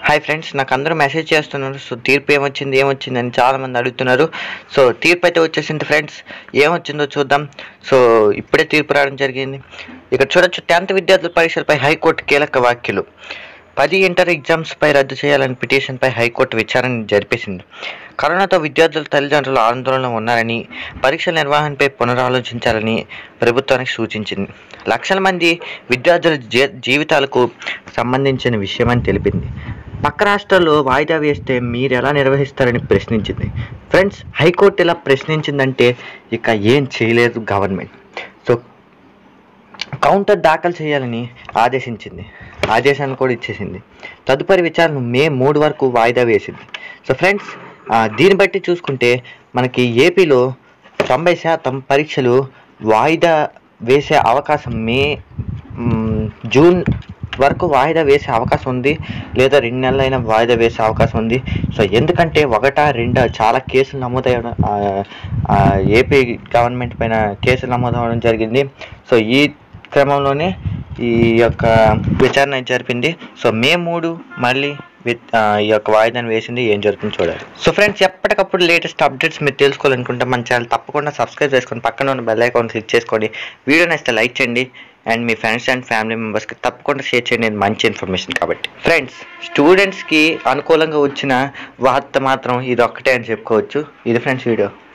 hi friends నాకు అందరూ message చేస్తున్నారు సో తీర్పు ఏమొచ్చింది ఏమొచ్చింది అని చాలామంది అడుగుతున్నారు సో తీర్పు అయితే వచ్చేసింది ఫ్రెండ్స్ ఏమొచ్చిందో చూద్దాం సో ఇప్పుడే తీర్పు రావడం జరిగింది ఇక్కడ చూడొచ్చు టెన్త్ విద్యార్థుల పరీక్షలపై హైకోర్టు కీలక వ్యాఖ్యలు పది ఇంటర్ ఎగ్జామ్స్పై రద్దు చేయాలని పిటిషన్పై హైకోర్టు విచారణ జరిపేసింది కరోనాతో విద్యార్థుల తల్లిదండ్రులు ఆందోళనలో ఉన్నారని పరీక్షల నిర్వహణపై పునరాలోచించాలని ప్రభుత్వానికి సూచించింది లక్షల మంది విద్యార్థుల జీ- జీవితాలకు సంబంధించిన విషయమని తెలిపింది పక్క రాష్ట్రాల్లో వాయిదా వేస్తే మీరు ఎలా నిర్వహిస్తారని ప్రశ్నించింది ఫ్రెండ్స్ హైకోర్టు ఇలా ప్రశ్నించిందంటే ఇక ఏం చేయలేదు గవర్నమెంట్ సో కౌంటర్ దాఖలు చేయాలని ఆదేశించింది ఆదేశాన్ని కూడా ఇచ్చేసింది తదుపరి విచారణ మే మూడు వరకు వాయిదా వేసింది సో ఫ్రెండ్స్ ఆ, దీన్ని బట్టి చూసుకుంటే మనకి ఏపీలో తొంభై శాతం పరీక్షలు వాయిదా వేసే అవకాశం మే మ్, జూన్ వరకు వాయిదా వేసే అవకాశం ఉంది లేదా రెండు నెలలైనా వాయిదా వేసే అవకాశం ఉంది సో ఎందుకంటే ఒకటా రెండా చాలా కేసులు నమోదయ్యడం ఆ, ఆ, ఏపీ గవర్నమెంట్ పైన కేసులు నమోదవడం జరిగింది సో ఈ క్రమంలోనే ఈ యొక్క విచారణ జరిపింది సో మే మూడు మళ్ళీ వి- ఆ, ఈ యొక్క వాయిదాను వేసింది ఏం జరుగుతుందో చూడాలి సో ఫ్రెండ్స్ ఎప్పటికప్పుడు లేటెస్ట్ అప్డేట్స్ మీరు తెలుసుకోవాలనుకుంటే మన ఛానల్ తప్పకుండా సబ్స్క్రైబ్ చేసుకొని పక్కన ఉన్న బెల్ ఐకాన్ క్లిక్ చేసుకోండి వీడియో నచ్చితే లైక్ చేయండి అండ్ మీ ఫ్రెండ్స్ అండ్ ఫ్యామిలీ మెంబర్స్కి తప్పకుండా షేర్ చేయండి ఇది మంచి ఇన్ఫర్మేషన్ కాబట్టి ఫ్రెండ్స్ స్టూడెంట్స్కి అనుకూలంగా వచ్చిన వార్త మాత్రం ఇది ఒక్కటే అని చెప్పుకోవచ్చు ఇది ఫ్రెండ్స్ వీడియో